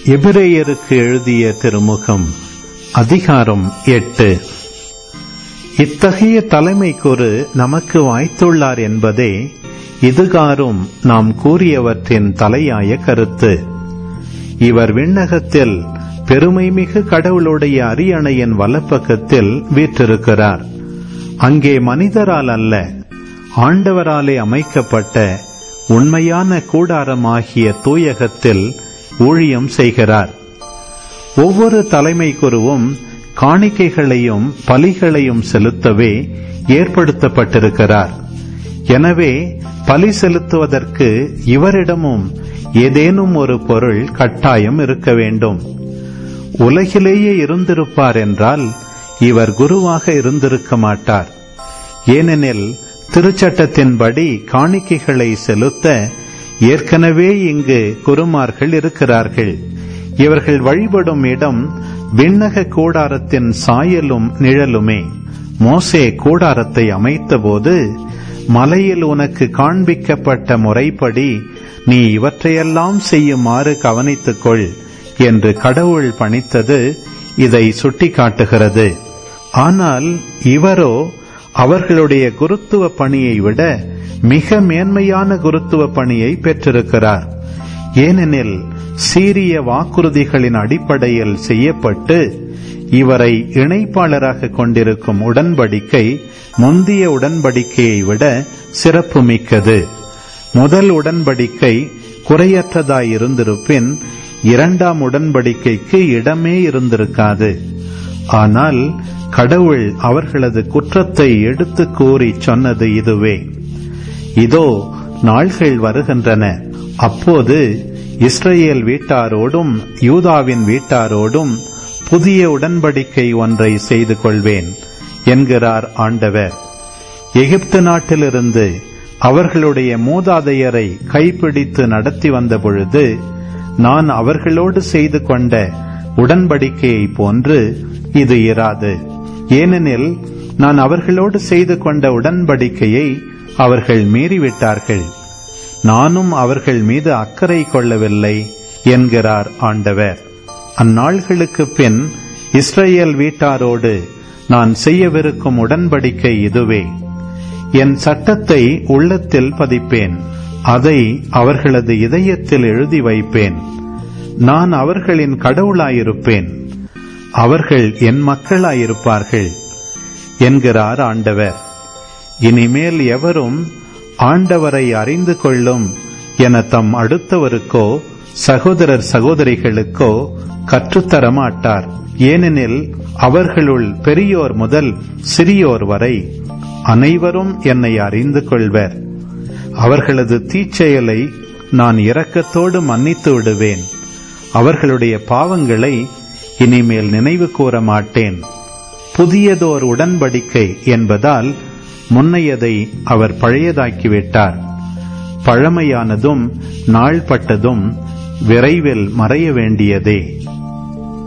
எபிரேயருக்கு எழுதிய திருமுகம் அதிகாரம் எட்டு இத்தகைய தலைமைக்குரு நமக்கு வாய்த்துள்ளார் என்பதே இதுகாரும் நாம் கூறியவற்றின் தலையாய கருத்து இவர் விண்ணகத்தில் பெருமைமிகு கடவுளுடைய அரியணையின் வலப்பக்கத்தில் வீற்றிருக்கிறார் அங்கே மனிதரால் அல்ல ஆண்டவராலே அமைக்கப்பட்ட உண்மையான கூடாரமாகிய தூயகத்தில் ஊழியம் செய்கிறார் ஒவ்வொரு தலைமை குருவும் காணிக்கைகளையும் பலிகளையும் செலுத்தவே ஏற்படுத்தப்பட்டிருக்கிறார் எனவே பலி செலுத்துவதற்கு இவரிடமும் ஏதேனும் ஒரு பொருள் கட்டாயம் இருக்க வேண்டும் உலகிலேயே இருந்திருப்பார் என்றால் இவர் குருவாக இருந்திருக்க மாட்டார் ஏனெனில் திருச்சட்டத்தின்படி காணிக்கைகளை செலுத்த ஏற்கனவே இங்கு குருமார்கள் இருக்கிறார்கள் இவர்கள் வழிபடும் இடம் விண்ணக கூடாரத்தின் சாயலும் நிழலுமே மோசே கூடாரத்தை அமைத்தபோது மலையில் உனக்கு காண்பிக்கப்பட்ட முறைப்படி நீ இவற்றையெல்லாம் செய்யுமாறு கவனித்துக்கொள் என்று கடவுள் பணித்தது இதை சுட்டிக்காட்டுகிறது ஆனால் இவரோ அவர்களுடைய குருத்துவ பணியை விட மிக மேன்மையான குருத்துவ பணியை பெற்றிருக்கிறார் ஏனெனில் சீரிய வாக்குறுதிகளின் அடிப்படையில் செய்யப்பட்டு இவரை இணைப்பாளராக கொண்டிருக்கும் உடன்படிக்கை முந்திய உடன்படிக்கையை விட சிறப்புமிக்கது முதல் உடன்படிக்கை குறையற்றதாயிருந்திருப்பின் இரண்டாம் உடன்படிக்கைக்கு இடமே இருந்திருக்காது ஆனால் கடவுள் அவர்களது குற்றத்தை எடுத்து கூறி சொன்னது இதுவே இதோ நாள்கள் வருகின்றன அப்போது இஸ்ரேல் வீட்டாரோடும் யூதாவின் வீட்டாரோடும் புதிய உடன்படிக்கை ஒன்றை செய்து கொள்வேன் என்கிறார் ஆண்டவர் எகிப்து நாட்டிலிருந்து அவர்களுடைய மூதாதையரை கைப்பிடித்து நடத்தி வந்த பொழுது நான் அவர்களோடு செய்து கொண்ட உடன்படிக்கையை போன்று இது இராது ஏனெனில் நான் அவர்களோடு செய்து கொண்ட உடன்படிக்கையை அவர்கள் மீறிவிட்டார்கள் நானும் அவர்கள் மீது அக்கறை கொள்ளவில்லை என்கிறார் ஆண்டவர் அந்நாள்களுக்கு பின் இஸ்ரேல் வீட்டாரோடு நான் செய்யவிருக்கும் உடன்படிக்கை இதுவே என் சட்டத்தை உள்ளத்தில் பதிப்பேன் அதை அவர்களது இதயத்தில் எழுதி வைப்பேன் நான் அவர்களின் கடவுளாயிருப்பேன் அவர்கள் என் மக்களாயிருப்பார்கள் என்கிறார் ஆண்டவர் இனிமேல் எவரும் ஆண்டவரை அறிந்து கொள்ளும் என தம் அடுத்தவருக்கோ சகோதரர் சகோதரிகளுக்கோ கற்றுத்தர மாட்டார் ஏனெனில் அவர்களுள் பெரியோர் முதல் சிறியோர் வரை அனைவரும் என்னை அறிந்து கொள்வர் அவர்களது தீச்செயலை நான் இரக்கத்தோடு மன்னித்து விடுவேன் அவர்களுடைய பாவங்களை இனிமேல் நினைவு கூற மாட்டேன் புதியதோர் உடன்படிக்கை என்பதால் முன்னையதை அவர் பழையதாக்கிவிட்டார் பழமையானதும் நாள்பட்டதும் விரைவில் மறைய வேண்டியதே